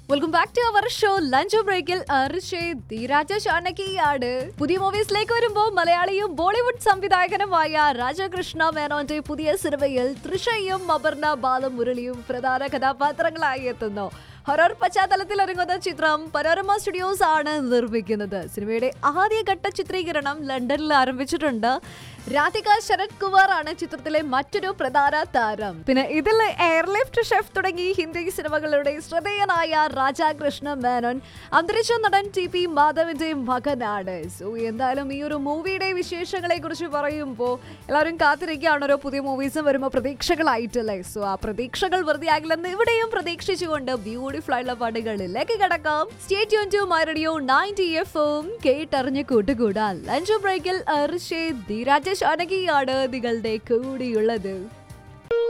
welcome back to our show lunch ബ്രേക്കിൽ ധീരാജ ഷാനകിയാണ് പുതിയ മൂവീസിലേക്ക് വരുമ്പോൾ മലയാളിയും ബോളിവുഡ് സംവിധായകനുമായ രാജകൃഷ്ണ മേനോന്റെ പുതിയ സിനിമയിൽ തൃഷയും അപർണ ബാലമുരളിയും പ്രധാന കഥാപാത്രങ്ങളായി എത്തുന്നു ഹൊറർ പശ്ചാത്തലത്തിൽ ഒരുങ്ങുന്ന ചിത്രം പനോരമ സ്റ്റുഡിയോസ് ആണ് നിർമ്മിക്കുന്നത് സിനിമയുടെ ആദ്യഘട്ട ചിത്രീകരണം ലണ്ടനിൽ ആരംഭിച്ചിട്ടുണ്ട് രാധിക ശരത് കുമാർ ആണ് ചിത്രത്തിലെ മറ്റൊരു പ്രധാന താരം പിന്നെ ഇതിൽ എയർലിഫ്റ്റ് ഷെഫ് തുടങ്ങി ഹിന്ദി സിനിമകളുടെ ശ്രദ്ധേയനായ രാജാകൃഷ്ണ മേനോൻ അന്തരിച്ച നടൻ ടി പി മാധവന്റെ മകനാണ് സോ എന്തായാലും ഈ ഒരു മൂവിയുടെ വിശേഷങ്ങളെ കുറിച്ച് പറയുമ്പോൾ എല്ലാവരും കാത്തിരിക്കുകയാണ് ഓരോ പുതിയ മൂവീസും വരുമ്പോൾ പ്രതീക്ഷകളായിട്ടല്ലേ സോ ആ പ്രതീക്ഷകൾ വെറുതെ ആകില്ലെന്ന് ഇവിടെയും പ്രതീക്ഷിച്ചുകൊണ്ട് ബ്യൂട്ടിഫുൾ ആയിട്ടുള്ള പാട്ടുകളിലേക്ക് കിടക്കാം stay tune to my radio ninety എഫും കേട്ടറിഞ്ഞ് കൂട്ടുകൂടാൻ ലഞ്ച് ബ്രേക്കിൽ അർഷേ ധീരാജ ഷാനകിയാണ് നിങ്ങളുടെ കൂടിയുള്ളത്